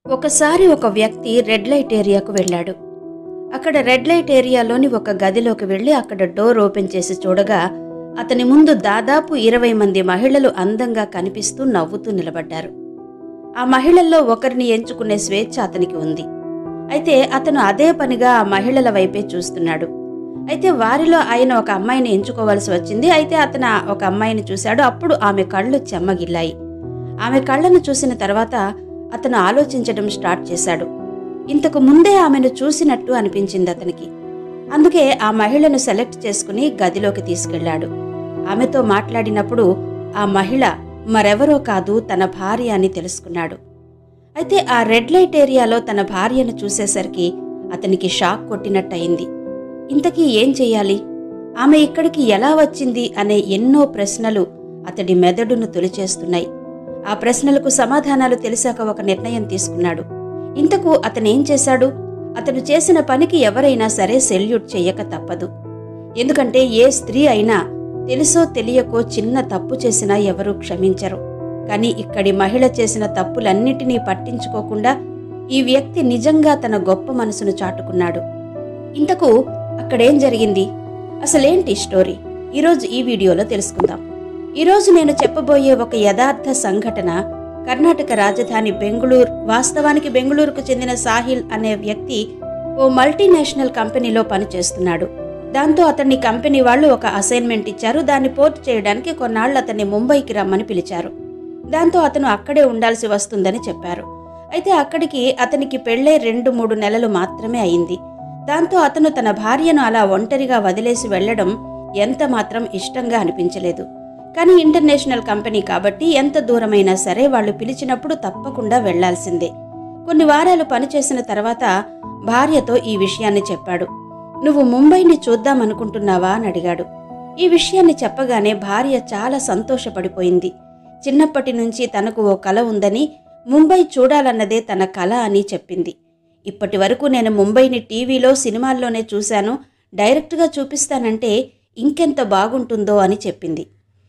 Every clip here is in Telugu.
ఒకసారి ఒక వ్యక్తి రెడ్ లైట్ ఏరియాకు వెళ్ళాడు అక్కడ రెడ్ లైట్ ఏరియాలోని ఒక గదిలోకి వెళ్ళి అక్కడ డోర్ ఓపెన్ చేసి చూడగా అతని ముందు దాదాపు ఇరవై మంది మహిళలు అందంగా కనిపిస్తూ నవ్వుతూ నిలబడ్డారు ఆ మహిళల్లో ఒకరిని ఎంచుకునే స్వేచ్ఛ అతనికి ఉంది అయితే అతను అదే పనిగా ఆ మహిళల వైపే చూస్తున్నాడు అయితే వారిలో ఆయన ఒక అమ్మాయిని ఎంచుకోవాల్సి వచ్చింది అయితే అతను ఆ ఒక అమ్మాయిని చూశాడు అప్పుడు ఆమె కళ్ళు చెమ్మగిల్లాయి ఆమె కళ్ళను చూసిన తర్వాత అతను ఆలోచించడం స్టార్ట్ చేశాడు ఇంతకు ముందే ఆమెను చూసినట్టు అనిపించింది అతనికి అందుకే ఆ మహిళను సెలెక్ట్ చేసుకుని గదిలోకి తీసుకెళ్ళాడు ఆమెతో మాట్లాడినప్పుడు ఆ మహిళ మరెవరో కాదు తన భార్య అని తెలుసుకున్నాడు అయితే ఆ రెడ్ లైట్ ఏరియాలో తన భార్యను చూసేసరికి అతనికి షాక్ కొట్టినట్టయింది ఇంతకీ ఏం చెయ్యాలి ఆమె ఇక్కడికి ఎలా వచ్చింది అనే ఎన్నో ప్రశ్నలు అతడి మెదడును తొలిచేస్తున్నాయి ఆ ప్రశ్నలకు సమాధానాలు తెలిసాక ఒక నిర్ణయం తీసుకున్నాడు ఇంతకు అతనేం చేశాడు అతను చేసిన పనికి ఎవరైనా సరే సెల్యూట్ చెయ్యక తప్పదు ఎందుకంటే ఏ స్త్రీ అయినా తెలుసో తెలియకో చిన్న తప్పు చేసినా ఎవరూ క్షమించరు కానీ ఇక్కడి మహిళ చేసిన తప్పులన్నిటినీ పట్టించుకోకుండా ఈ వ్యక్తి నిజంగా తన గొప్ప మనసును చాటుకున్నాడు ఇంతకు అక్కడేం జరిగింది అసలేంటి స్టోరీ ఈరోజు ఈ వీడియోలో తెలుసుకుందాం ఈరోజు నేను చెప్పబోయే ఒక యథార్థ సంఘటన కర్ణాటక రాజధాని బెంగుళూరు వాస్తవానికి బెంగుళూరుకు చెందిన సాహిల్ అనే వ్యక్తి ఓ మల్టీనేషనల్ కంపెనీలో పనిచేస్తున్నాడు దాంతో అతన్ని కంపెనీ వాళ్ళు ఒక అసైన్మెంట్ ఇచ్చారు దాన్ని పూర్తి చేయడానికి కొన్నాళ్ళు అతన్ని ముంబైకి రమ్మని పిలిచారు దాంతో అతను అక్కడే ఉండాల్సి వస్తుందని చెప్పారు అయితే అక్కడికి అతనికి పెళ్ళే రెండు మూడు నెలలు మాత్రమే అయింది దాంతో అతను తన భార్యను అలా ఒంటరిగా వదిలేసి వెళ్లడం ఎంత మాత్రం ఇష్టంగా అనిపించలేదు కానీ ఇంటర్నేషనల్ కంపెనీ కాబట్టి ఎంత దూరమైనా సరే వాళ్ళు పిలిచినప్పుడు తప్పకుండా వెళ్లాల్సిందే కొన్ని వారాలు పనిచేసిన తర్వాత భార్యతో ఈ విషయాన్ని చెప్పాడు నువ్వు ముంబైని చూద్దామనుకుంటున్నావా అని అడిగాడు ఈ విషయాన్ని చెప్పగానే భార్య చాలా సంతోషపడిపోయింది చిన్నప్పటి నుంచి తనకు ఓ కల ఉందని ముంబై చూడాలన్నదే తన కల అని చెప్పింది ఇప్పటి వరకు నేను ముంబైని టీవీలో సినిమాల్లోనే చూశాను డైరెక్ట్గా చూపిస్తానంటే ఇంకెంత బాగుంటుందో అని చెప్పింది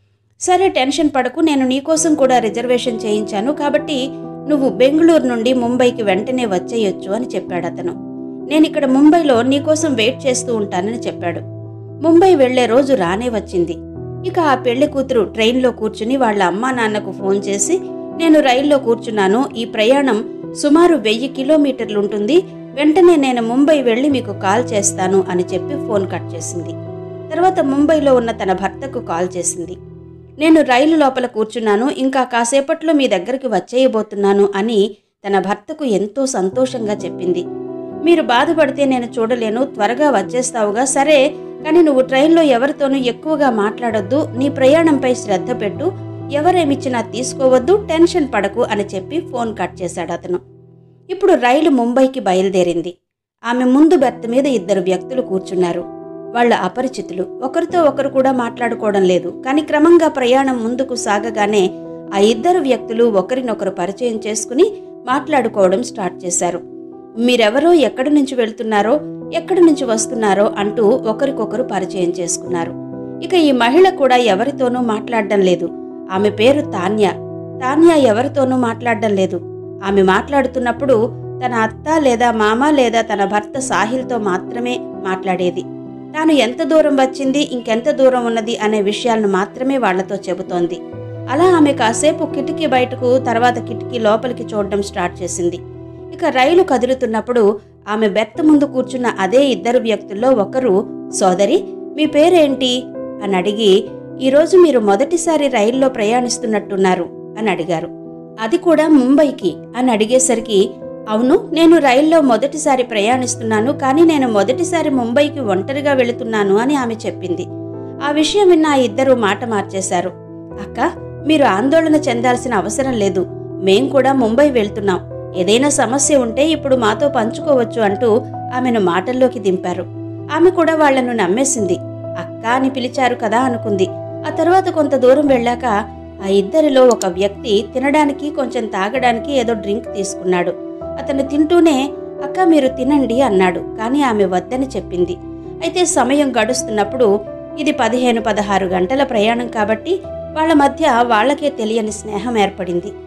సరే టెన్షన్ పడకు నేను నీకోసం కూడా రిజర్వేషన్ చేయించాను కాబట్టి నువ్వు బెంగళూరు నుండి ముంబైకి వెంటనే వచ్చేయొచ్చు అని చెప్పాడు అతను నేను ఇక్కడ ముంబైలో నీకోసం వెయిట్ చేస్తూ ఉంటానని చెప్పాడు ముంబై వెళ్లే రోజు రానే వచ్చింది ఇక ఆ పెళ్లి కూతురు ట్రైన్లో కూర్చుని వాళ్ళ అమ్మా నాన్నకు ఫోన్ చేసి నేను రైల్లో కూర్చున్నాను ఈ ప్రయాణం సుమారు వెయ్యి కిలోమీటర్లు ఉంటుంది వెంటనే నేను ముంబై వెళ్ళి మీకు కాల్ చేస్తాను అని చెప్పి ఫోన్ కట్ చేసింది తర్వాత ముంబైలో ఉన్న తన భర్తకు కాల్ చేసింది నేను రైలు లోపల కూర్చున్నాను ఇంకా కాసేపట్లో మీ దగ్గరికి వచ్చేయబోతున్నాను అని తన భర్తకు ఎంతో సంతోషంగా చెప్పింది మీరు బాధపడితే నేను చూడలేను త్వరగా వచ్చేస్తావుగా సరే కానీ నువ్వు ట్రైన్లో ఎవరితోనూ ఎక్కువగా మాట్లాడొద్దు నీ ప్రయాణంపై శ్రద్ధ పెట్టు ఎవరేమిచ్చినా తీసుకోవద్దు టెన్షన్ పడకు అని చెప్పి ఫోన్ కట్ చేశాడు అతను ఇప్పుడు రైలు ముంబైకి బయలుదేరింది ఆమె ముందు బెర్త్ మీద ఇద్దరు వ్యక్తులు కూర్చున్నారు వాళ్ళ అపరిచితులు ఒకరితో ఒకరు కూడా మాట్లాడుకోవడం లేదు కానీ క్రమంగా ప్రయాణం ముందుకు సాగగానే ఆ ఇద్దరు వ్యక్తులు ఒకరినొకరు పరిచయం చేసుకుని మాట్లాడుకోవడం స్టార్ట్ చేశారు మీరెవరో ఎక్కడి నుంచి వెళ్తున్నారో ఎక్కడి నుంచి వస్తున్నారో అంటూ ఒకరికొకరు పరిచయం చేసుకున్నారు ఇక ఈ మహిళ కూడా ఎవరితోనూ మాట్లాడడం లేదు ఆమె పేరు తాన్య తాన్య ఎవరితోనూ మాట్లాడడం లేదు ఆమె మాట్లాడుతున్నప్పుడు తన అత్త లేదా మామ లేదా తన భర్త సాహిల్తో మాత్రమే మాట్లాడేది తాను ఎంత దూరం వచ్చింది ఇంకెంత దూరం ఉన్నది అనే విషయాలను మాత్రమే వాళ్లతో చెబుతోంది అలా ఆమె కాసేపు కిటికీ బయటకు తర్వాత కిటికీ లోపలికి చూడడం స్టార్ట్ చేసింది ఇక రైలు కదులుతున్నప్పుడు ఆమె బెర్త్ ముందు కూర్చున్న అదే ఇద్దరు వ్యక్తుల్లో ఒకరు సోదరి మీ పేరేంటి అని అడిగి ఈరోజు మీరు మొదటిసారి రైల్లో ప్రయాణిస్తున్నట్టున్నారు అని అడిగారు అది కూడా ముంబైకి అని అడిగేసరికి అవును నేను రైల్లో మొదటిసారి ప్రయాణిస్తున్నాను కానీ నేను మొదటిసారి ముంబైకి ఒంటరిగా వెళుతున్నాను అని ఆమె చెప్పింది ఆ విషయం విన్న ఆ ఇద్దరు మాట మార్చేశారు అక్క మీరు ఆందోళన చెందాల్సిన అవసరం లేదు మేం కూడా ముంబై వెళ్తున్నాం ఏదైనా సమస్య ఉంటే ఇప్పుడు మాతో పంచుకోవచ్చు అంటూ ఆమెను మాటల్లోకి దింపారు ఆమె కూడా వాళ్లను నమ్మేసింది అక్క అని పిలిచారు కదా అనుకుంది ఆ తర్వాత కొంత దూరం వెళ్ళాక ఆ ఇద్దరిలో ఒక వ్యక్తి తినడానికి కొంచెం తాగడానికి ఏదో డ్రింక్ తీసుకున్నాడు అతను తింటూనే అక్క మీరు తినండి అన్నాడు కానీ ఆమె వద్దని చెప్పింది అయితే సమయం గడుస్తున్నప్పుడు ఇది పదిహేను పదహారు గంటల ప్రయాణం కాబట్టి వాళ్ళ మధ్య వాళ్ళకే తెలియని స్నేహం ఏర్పడింది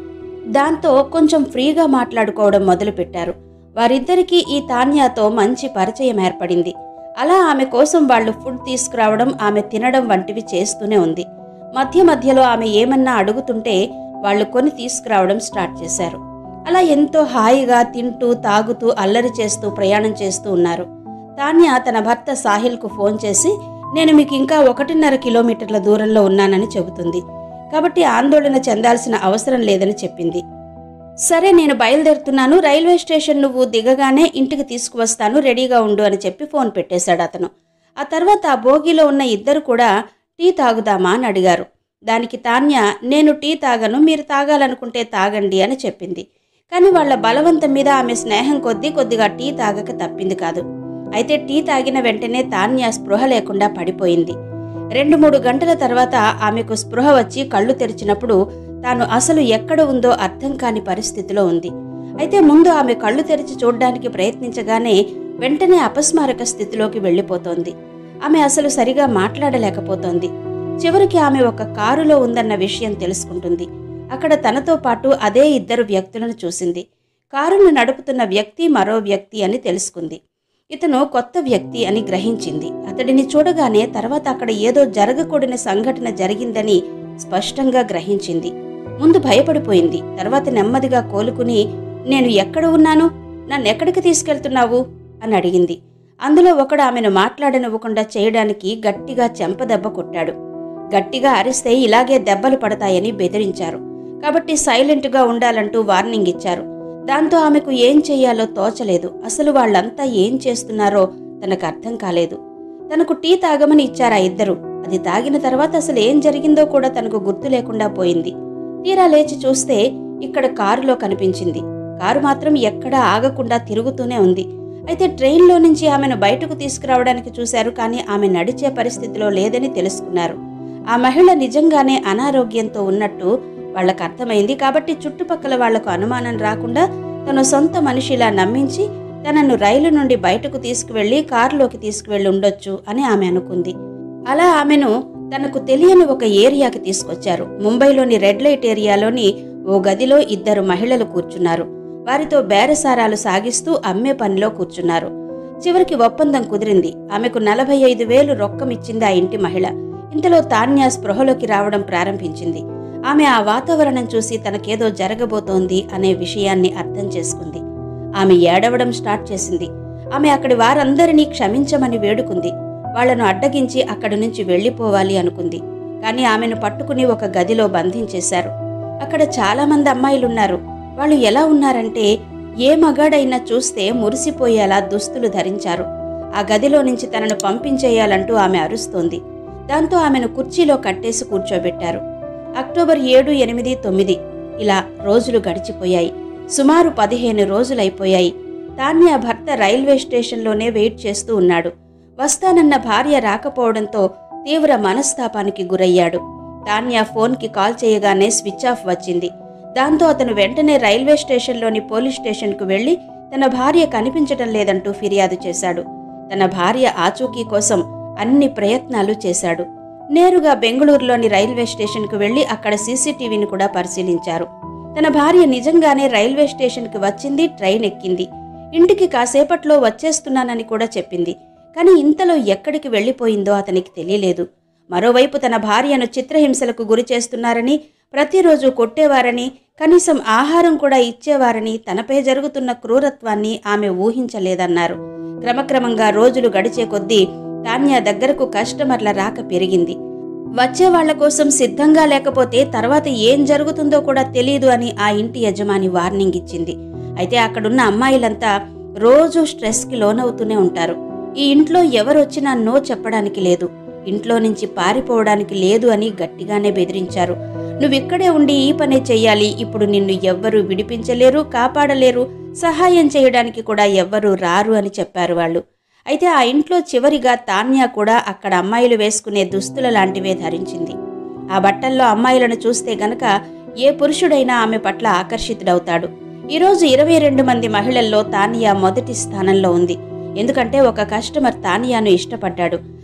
దాంతో కొంచెం ఫ్రీగా మాట్లాడుకోవడం మొదలుపెట్టారు వారిద్దరికీ ఈ తాన్యాతో మంచి పరిచయం ఏర్పడింది అలా ఆమె కోసం వాళ్ళు ఫుడ్ తీసుకురావడం ఆమె తినడం వంటివి చేస్తూనే ఉంది మధ్య మధ్యలో ఆమె ఏమన్నా అడుగుతుంటే వాళ్ళు కొని తీసుకురావడం స్టార్ట్ చేశారు అలా ఎంతో హాయిగా తింటూ తాగుతూ అల్లరి చేస్తూ ప్రయాణం చేస్తూ ఉన్నారు తాన్య తన భర్త సాహిల్కు ఫోన్ చేసి నేను మీకు ఇంకా ఒకటిన్నర కిలోమీటర్ల దూరంలో ఉన్నానని చెబుతుంది కాబట్టి ఆందోళన చెందాల్సిన అవసరం లేదని చెప్పింది సరే నేను బయలుదేరుతున్నాను రైల్వే స్టేషన్ నువ్వు దిగగానే ఇంటికి తీసుకువస్తాను రెడీగా ఉండు అని చెప్పి ఫోన్ పెట్టేశాడు అతను ఆ తర్వాత ఆ భోగిలో ఉన్న ఇద్దరు కూడా టీ తాగుదామా అని అడిగారు దానికి తాన్య నేను టీ తాగను మీరు తాగాలనుకుంటే తాగండి అని చెప్పింది కానీ వాళ్ళ బలవంతం మీద ఆమె స్నేహం కొద్దీ కొద్దిగా టీ తాగక తప్పింది కాదు అయితే టీ తాగిన వెంటనే తాన్య స్పృహ లేకుండా పడిపోయింది రెండు మూడు గంటల తర్వాత ఆమెకు స్పృహ వచ్చి కళ్ళు తెరిచినప్పుడు తాను అసలు ఎక్కడ ఉందో అర్థం కాని పరిస్థితిలో ఉంది అయితే ముందు ఆమె కళ్ళు తెరిచి చూడ్డానికి ప్రయత్నించగానే వెంటనే అపస్మారక స్థితిలోకి వెళ్ళిపోతోంది ఆమె అసలు సరిగా మాట్లాడలేకపోతోంది చివరికి ఆమె ఒక కారులో ఉందన్న విషయం తెలుసుకుంటుంది అక్కడ తనతో పాటు అదే ఇద్దరు వ్యక్తులను చూసింది కారును నడుపుతున్న వ్యక్తి మరో వ్యక్తి అని తెలుసుకుంది ఇతను కొత్త వ్యక్తి అని గ్రహించింది అతడిని చూడగానే తర్వాత అక్కడ ఏదో జరగకూడని సంఘటన జరిగిందని స్పష్టంగా గ్రహించింది ముందు భయపడిపోయింది తర్వాత నెమ్మదిగా కోలుకుని నేను ఎక్కడ ఉన్నాను నన్ను ఎక్కడికి తీసుకెళ్తున్నావు అని అడిగింది అందులో ఒకడు ఆమెను మాట్లాడనివ్వకుండా చేయడానికి గట్టిగా చెంపదెబ్బ కొట్టాడు గట్టిగా అరిస్తే ఇలాగే దెబ్బలు పడతాయని బెదిరించారు కాబట్టి సైలెంట్గా ఉండాలంటూ వార్నింగ్ ఇచ్చారు దాంతో ఆమెకు ఏం చెయ్యాలో తోచలేదు అసలు వాళ్ళంతా ఏం చేస్తున్నారో తనకు అర్థం కాలేదు తనకు టీ తాగమని ఇచ్చారా ఇద్దరు అది తాగిన తర్వాత అసలు ఏం జరిగిందో కూడా తనకు గుర్తు లేకుండా పోయింది తీరా లేచి చూస్తే ఇక్కడ కారులో కనిపించింది కారు మాత్రం ఎక్కడా ఆగకుండా తిరుగుతూనే ఉంది అయితే ట్రైన్లో నుంచి ఆమెను బయటకు తీసుకురావడానికి చూశారు కానీ ఆమె నడిచే పరిస్థితిలో లేదని తెలుసుకున్నారు ఆ మహిళ నిజంగానే అనారోగ్యంతో ఉన్నట్టు వాళ్ళకు అర్థమైంది కాబట్టి చుట్టుపక్కల వాళ్లకు అనుమానం రాకుండా తన సొంత మనిషిలా నమ్మించి తనను రైలు నుండి బయటకు తీసుకువెళ్లి కారులోకి తీసుకువెళ్ళి ఉండొచ్చు అని ఆమె అనుకుంది అలా ఆమెను తనకు తెలియని ఒక ఏరియాకి తీసుకొచ్చారు ముంబైలోని రెడ్ లైట్ ఏరియాలోని ఓ గదిలో ఇద్దరు మహిళలు కూర్చున్నారు వారితో బేరసారాలు సాగిస్తూ అమ్మే పనిలో కూర్చున్నారు చివరికి ఒప్పందం కుదిరింది ఆమెకు నలభై ఐదు వేలు రొక్కమిచ్చింది ఆ ఇంటి మహిళ ఇంతలో తాన్యా స్పృహలోకి రావడం ప్రారంభించింది ఆమె ఆ వాతావరణం చూసి తనకేదో జరగబోతోంది అనే విషయాన్ని అర్థం చేసుకుంది ఆమె ఏడవడం స్టార్ట్ చేసింది ఆమె అక్కడి వారందరినీ క్షమించమని వేడుకుంది వాళ్లను అడ్డగించి అక్కడి నుంచి వెళ్ళిపోవాలి అనుకుంది కానీ ఆమెను పట్టుకుని ఒక గదిలో బంధించేశారు అక్కడ చాలా మంది అమ్మాయిలున్నారు వాళ్ళు ఎలా ఉన్నారంటే ఏ మగాడైనా చూస్తే మురిసిపోయేలా దుస్తులు ధరించారు ఆ గదిలో నుంచి తనను పంపించేయాలంటూ ఆమె అరుస్తోంది దాంతో ఆమెను కుర్చీలో కట్టేసి కూర్చోబెట్టారు అక్టోబర్ ఏడు ఎనిమిది తొమ్మిది ఇలా రోజులు గడిచిపోయాయి సుమారు పదిహేను రోజులైపోయాయి తాన్యా భర్త రైల్వే స్టేషన్లోనే వెయిట్ చేస్తూ ఉన్నాడు వస్తానన్న భార్య రాకపోవడంతో తీవ్ర మనస్తాపానికి గురయ్యాడు తాన్యా ఫోన్కి కాల్ చేయగానే స్విచ్ ఆఫ్ వచ్చింది దాంతో అతను వెంటనే రైల్వే స్టేషన్లోని పోలీస్ స్టేషన్కు వెళ్లి తన భార్య కనిపించటం లేదంటూ ఫిర్యాదు చేశాడు తన భార్య ఆచూకీ కోసం అన్ని ప్రయత్నాలు చేశాడు నేరుగా బెంగళూరులోని రైల్వే స్టేషన్కు వెళ్లి అక్కడ సీసీటీవీని కూడా పరిశీలించారు తన భార్య నిజంగానే రైల్వే స్టేషన్కి వచ్చింది ట్రైన్ ఎక్కింది ఇంటికి కాసేపట్లో వచ్చేస్తున్నానని కూడా చెప్పింది కానీ ఇంతలో ఎక్కడికి వెళ్ళిపోయిందో అతనికి తెలియలేదు మరోవైపు తన భార్యను చిత్రహింసలకు గురి చేస్తున్నారని ప్రతిరోజు కొట్టేవారని కనీసం ఆహారం కూడా ఇచ్చేవారని తనపై జరుగుతున్న క్రూరత్వాన్ని ఆమె ఊహించలేదన్నారు క్రమక్రమంగా రోజులు గడిచే కొద్దీ తాన్యా దగ్గరకు కస్టమర్ల రాక పెరిగింది వచ్చే వాళ్ల కోసం సిద్ధంగా లేకపోతే తర్వాత ఏం జరుగుతుందో కూడా తెలియదు అని ఆ ఇంటి యజమాని వార్నింగ్ ఇచ్చింది అయితే అక్కడున్న అమ్మాయిలంతా రోజు స్ట్రెస్కి లోనవుతూనే ఉంటారు ఈ ఇంట్లో ఎవరొచ్చినా నో చెప్పడానికి లేదు ఇంట్లో నుంచి పారిపోవడానికి లేదు అని గట్టిగానే బెదిరించారు నువ్విక్కడే ఉండి ఈ పనే చెయ్యాలి ఇప్పుడు నిన్ను ఎవ్వరూ విడిపించలేరు కాపాడలేరు సహాయం చేయడానికి కూడా ఎవ్వరూ రారు అని చెప్పారు వాళ్ళు అయితే ఆ ఇంట్లో చివరిగా తాన్యా కూడా అక్కడ అమ్మాయిలు వేసుకునే దుస్తుల లాంటివే ధరించింది ఆ బట్టల్లో అమ్మాయిలను చూస్తే గనక ఏ పురుషుడైనా ఆమె పట్ల ఆకర్షితుడవుతాడు ఈరోజు ఇరవై రెండు మంది మహిళల్లో తానియా మొదటి స్థానంలో ఉంది ఎందుకంటే ఒక కస్టమర్ తానియాను ఇష్టపడ్డాడు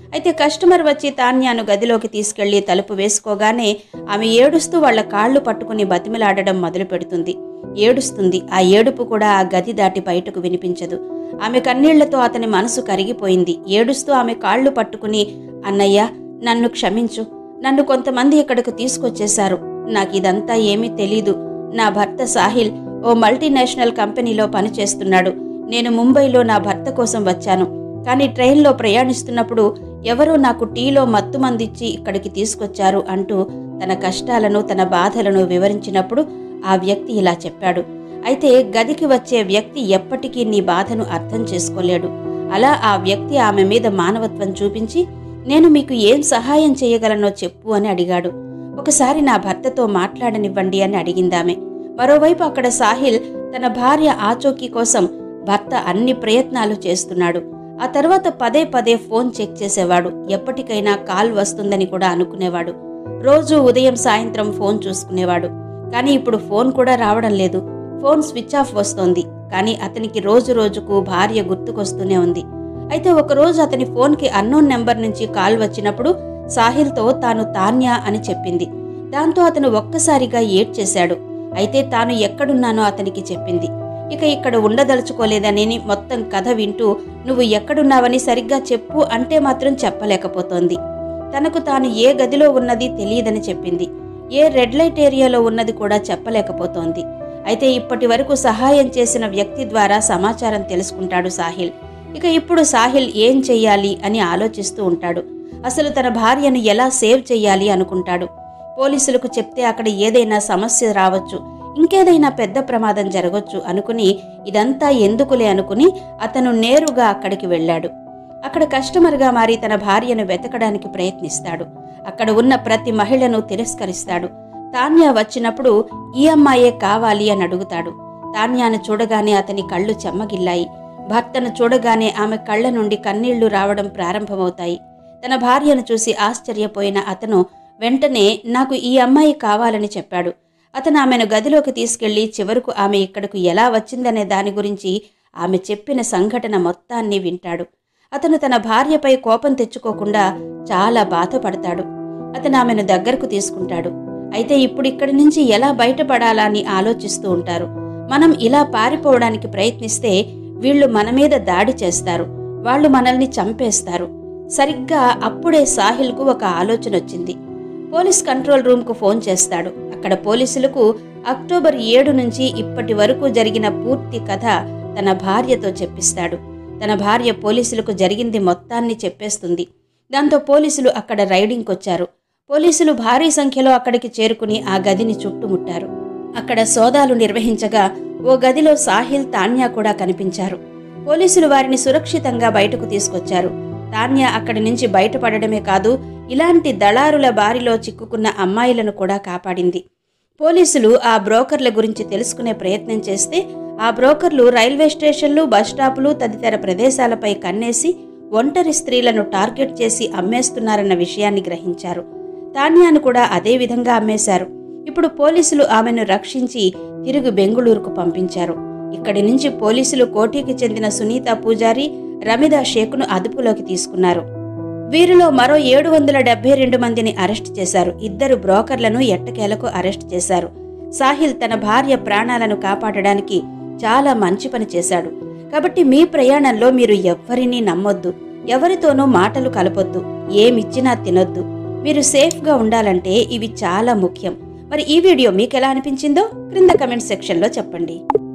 అయితే కస్టమర్ వచ్చి తాన్యాను గదిలోకి తీసుకెళ్లి తలుపు వేసుకోగానే ఆమె ఏడుస్తూ వాళ్ళ కాళ్ళు పట్టుకుని బతిమిలాడడం మొదలు పెడుతుంది ఏడుస్తుంది ఆ ఏడుపు కూడా ఆ గది దాటి బయటకు వినిపించదు ఆమె కన్నీళ్లతో అతని మనసు కరిగిపోయింది ఏడుస్తూ ఆమె కాళ్ళు పట్టుకుని అన్నయ్య నన్ను క్షమించు నన్ను కొంతమంది ఇక్కడకు తీసుకొచ్చేశారు నాకు ఇదంతా ఏమీ తెలీదు నా భర్త సాహిల్ ఓ మల్టీనేషనల్ కంపెనీలో పనిచేస్తున్నాడు నేను ముంబైలో నా భర్త కోసం వచ్చాను కానీ ట్రైన్లో ప్రయాణిస్తున్నప్పుడు ఎవరో నాకు టీలో మత్తు మందిచ్చి ఇక్కడికి తీసుకొచ్చారు అంటూ తన కష్టాలను తన బాధలను వివరించినప్పుడు ఆ వ్యక్తి ఇలా చెప్పాడు అయితే గదికి వచ్చే వ్యక్తి ఎప్పటికీ నీ బాధను అర్థం చేసుకోలేడు అలా ఆ వ్యక్తి ఆమె మీద మానవత్వం చూపించి నేను మీకు ఏం సహాయం చేయగలనో చెప్పు అని అడిగాడు ఒకసారి నా భర్తతో మాట్లాడనివ్వండి అని అడిగిందామె మరోవైపు అక్కడ సాహిల్ తన భార్య ఆచోకీ కోసం భర్త అన్ని ప్రయత్నాలు చేస్తున్నాడు ఆ తర్వాత పదే పదే ఫోన్ చెక్ చేసేవాడు ఎప్పటికైనా కాల్ వస్తుందని కూడా అనుకునేవాడు రోజు ఉదయం సాయంత్రం ఫోన్ చూసుకునేవాడు కానీ ఇప్పుడు ఫోన్ కూడా రావడం లేదు ఫోన్ స్విచ్ ఆఫ్ వస్తోంది కానీ అతనికి రోజు రోజుకు భార్య గుర్తుకొస్తూనే ఉంది అయితే ఒకరోజు అతని ఫోన్కి అన్నోన్ నెంబర్ నుంచి కాల్ వచ్చినప్పుడు సాహిల్తో తాను తాన్యా అని చెప్పింది దాంతో అతను ఒక్కసారిగా ఏడ్చేశాడు అయితే తాను ఎక్కడున్నానో అతనికి చెప్పింది ఇక ఇక్కడ ఉండదలుచుకోలేదని మొత్తం కథ వింటూ నువ్వు ఎక్కడున్నావని సరిగ్గా చెప్పు అంటే మాత్రం చెప్పలేకపోతోంది తనకు తాను ఏ గదిలో ఉన్నది తెలియదని చెప్పింది ఏ రెడ్ లైట్ ఏరియాలో ఉన్నది కూడా చెప్పలేకపోతోంది అయితే ఇప్పటి వరకు సహాయం చేసిన వ్యక్తి ద్వారా సమాచారం తెలుసుకుంటాడు సాహిల్ ఇక ఇప్పుడు సాహిల్ ఏం చెయ్యాలి అని ఆలోచిస్తూ ఉంటాడు అసలు తన భార్యను ఎలా సేవ్ చెయ్యాలి అనుకుంటాడు పోలీసులకు చెప్తే అక్కడ ఏదైనా సమస్య రావచ్చు ఇంకేదైనా పెద్ద ప్రమాదం జరగొచ్చు అనుకుని ఇదంతా ఎందుకులే అనుకుని అతను నేరుగా అక్కడికి వెళ్ళాడు అక్కడ కస్టమర్గా మారి తన భార్యను వెతకడానికి ప్రయత్నిస్తాడు అక్కడ ఉన్న ప్రతి మహిళను తిరస్కరిస్తాడు తాన్యా వచ్చినప్పుడు ఈ అమ్మాయే కావాలి అని అడుగుతాడు తాన్యాను చూడగానే అతని కళ్ళు చెమ్మగిల్లాయి భర్తను చూడగానే ఆమె కళ్ళ నుండి కన్నీళ్లు రావడం ప్రారంభమవుతాయి తన భార్యను చూసి ఆశ్చర్యపోయిన అతను వెంటనే నాకు ఈ అమ్మాయి కావాలని చెప్పాడు అతను ఆమెను గదిలోకి తీసుకెళ్లి చివరకు ఆమె ఇక్కడకు ఎలా వచ్చిందనే దాని గురించి ఆమె చెప్పిన సంఘటన మొత్తాన్ని వింటాడు అతను తన భార్యపై కోపం తెచ్చుకోకుండా చాలా బాధపడతాడు అతను ఆమెను దగ్గరకు తీసుకుంటాడు అయితే ఇప్పుడు ఇక్కడి నుంచి ఎలా బయటపడాలా అని ఆలోచిస్తూ ఉంటారు మనం ఇలా పారిపోవడానికి ప్రయత్నిస్తే వీళ్ళు మన మీద దాడి చేస్తారు వాళ్ళు మనల్ని చంపేస్తారు సరిగ్గా అప్పుడే సాహిల్కు ఒక ఆలోచన వచ్చింది పోలీస్ కంట్రోల్ రూమ్కు ఫోన్ చేస్తాడు అక్కడ పోలీసులకు అక్టోబర్ ఏడు నుంచి ఇప్పటి వరకు జరిగిన పూర్తి కథ తన భార్యతో చెప్పిస్తాడు తన భార్య పోలీసులకు జరిగింది మొత్తాన్ని చెప్పేస్తుంది దాంతో పోలీసులు అక్కడ రైడింగ్కి వచ్చారు పోలీసులు భారీ సంఖ్యలో అక్కడికి చేరుకుని ఆ గదిని చుట్టుముట్టారు అక్కడ సోదాలు నిర్వహించగా ఓ గదిలో సాహిల్ తాన్యా కూడా కనిపించారు పోలీసులు వారిని సురక్షితంగా బయటకు తీసుకొచ్చారు తాన్యా అక్కడి నుంచి బయటపడడమే కాదు ఇలాంటి దళారుల బారిలో చిక్కుకున్న అమ్మాయిలను కూడా కాపాడింది పోలీసులు ఆ బ్రోకర్ల గురించి తెలుసుకునే ప్రయత్నం చేస్తే ఆ బ్రోకర్లు రైల్వే స్టేషన్లు బస్టాపులు తదితర ప్రదేశాలపై కన్నేసి ఒంటరి స్త్రీలను టార్గెట్ చేసి అమ్మేస్తున్నారన్న విషయాన్ని గ్రహించారు తాన్యాను కూడా అదే విధంగా అమ్మేశారు ఇప్పుడు పోలీసులు ఆమెను రక్షించి తిరుగు బెంగుళూరుకు పంపించారు ఇక్కడి నుంచి పోలీసులు కోటికి చెందిన సునీత పూజారి రమిదా షేక్ను అదుపులోకి తీసుకున్నారు వీరిలో మరో ఏడు వందల డెబ్బై రెండు మందిని అరెస్ట్ చేశారు ఇద్దరు బ్రోకర్లను ఎట్టకేలకు అరెస్ట్ చేశారు సాహిల్ తన భార్య ప్రాణాలను కాపాడడానికి చాలా మంచి పని చేశాడు కాబట్టి మీ ప్రయాణంలో మీరు ఎవ్వరినీ నమ్మొద్దు ఎవరితోనూ మాటలు కలపొద్దు ఏమిచ్చినా తినొద్దు మీరు సేఫ్గా ఉండాలంటే ఇవి చాలా ముఖ్యం మరి ఈ వీడియో మీకు ఎలా అనిపించిందో క్రింద కమెంట్ సెక్షన్లో చెప్పండి